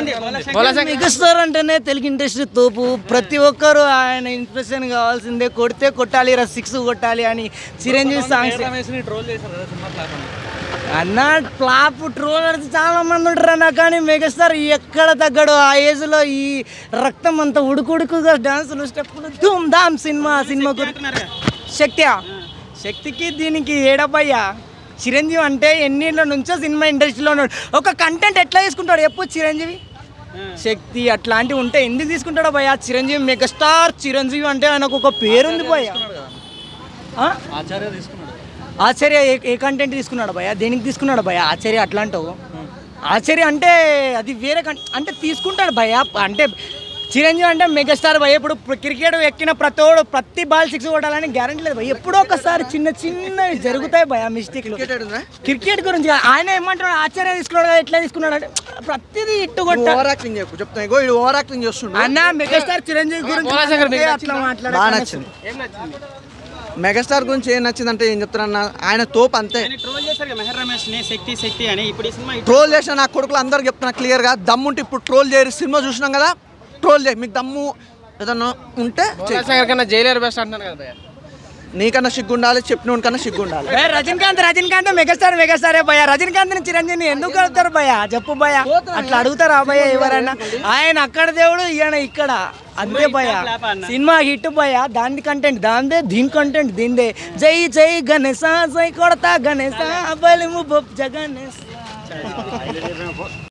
Megastar అంటేనే Telugu industry తోపు ప్రతి ఒక్కరు ఆయన ఇంప్రెషన్ కావాల్సిందే కొడితే కొట్టాలి రా సిక్స్ కొట్టాలి అని చిరంజీవి సాంగ్స్ ట్రోల్ చేశారు కదా సినిమా ఫ్లాప్ అని అన్న ఫ్లాప్ ట్రోలర్స్ చాలా మంది ఉంటారు అన్న కానీ మెగాస్టార్ ఎక్కడ తగ్గడు ఆ ఏజ్ లో ఈ రక్తం అంతా ఉడుకుడుకుగా డాన్సులు స్టెప్పులు ధూమ్ ధామ్ సినిమా సినిమా గురించి శక్తి శక్తికి దీనికి ఏడబ్బయ్యా చిరంజీవి అంటే ఎన్నిళ్ళ నుంచో సినిమా ఇండస్ట్రీలో ఉన్నాడు ఒక కంటెంట్ ఎట్లా తీసుకుంటాడు ఎప్పుడు చిరంజీవి శక్తి అట్లాంటివి ఉంటే ఎందుకు తీసుకుంటాడు భయ్యా చిరంజీవి మెగాస్టార్ చిరంజీవి అంటే ఆయనకు ఒక పేరుంది భయ్యా ఆ? ఆచార్య తీసుకున్నాడు ఆశ్చర్య ఏ ఏ కంటెంట్ తీసుకున్నాడు భయ దేనికి తీసుకున్నాడు భయ ఆశ్చర్య అట్లాంటావు ఆశ్చర్య అంటే అది వేరే కం అంటే తీసుకుంటాడు భయ అంటే చిరంజీవి అంటే మెగాస్టార్ భయ ఇప్పుడు క్రికెట్ ఎక్కిన ప్రతోడు ప్రతి బాల్ సిక్స్ కొట్టాలని గ్యారంటీ లేదు భయ ఎప్పుడో ఒకసారి చిన్న చిన్నవి జరుగుతాయి భయ మిస్టేక్లు క్రికెట్ గురించి కాదు. ఆయన ఏమంటాడు ఆశ్చర్య తీసుకున్నాడు కదా ఎట్లా తీసుకున్నాడు అంటే ప్రతిదీ ఇట్టు కొట్ట ఓవర్ యాక్టింగ్ చెప్పు చెప్తాను ఇగో ఇది ఓవర్ యాక్టింగ్ చేస్తుండు అన్న మెగాస్టార్ చిరంజీవి గురించి మాట్లాడితే అట్లా బాగా మాట్లాడాలి నచ్చింది మెగాస్టార్ గురించి ఏం నచ్చిందంటే ఏం చెప్తారన్న ఆయన తోపు అంతే ట్రోల్ చేశారు కదా మెహర్ రమేష్ ని శక్తి శక్తి అని ఇప్పుడు ఈ సినిమా ట్రోల్ చేసిన నా కొడుకులు అందరు చెప్తున్నా క్లియర్గా దమ్ముంటే ఇప్పుడు ట్రోల్ చేయరు సినిమా చూసినాం కదా ట్రోల్ చేయి మీకు దమ్ము ఏదన్నా ఉంటే చెయ్. కన్నా జైలర్ బెస్ట్ అంటున్నాను కదా భయ్యా. నీకన్నా సిగ్గుండాలి చెప్పిన కన్నా సిగ్గుండాలి ఏ, రజనీకాంత్ రజనీకాంత్ మెగాస్టార్ మెగాస్టారే భయ రజనీకాంత్ చిరంజీవిని ఎందుకు అడుగుతారు భయ చెప్పు భయ అట్లా అడుగుతారా భయ ఎవరైనా ఆయన అక్కడ దేవుడు ఈయన ఇక్కడ అంతే భయ సినిమా హిట్ భయ దాని కంటెంట్ దాందే దీని కంటెంట్ దీందే జై జై గణేశ జై కొడతా గణేశ బలిము బొప్ జగణేశ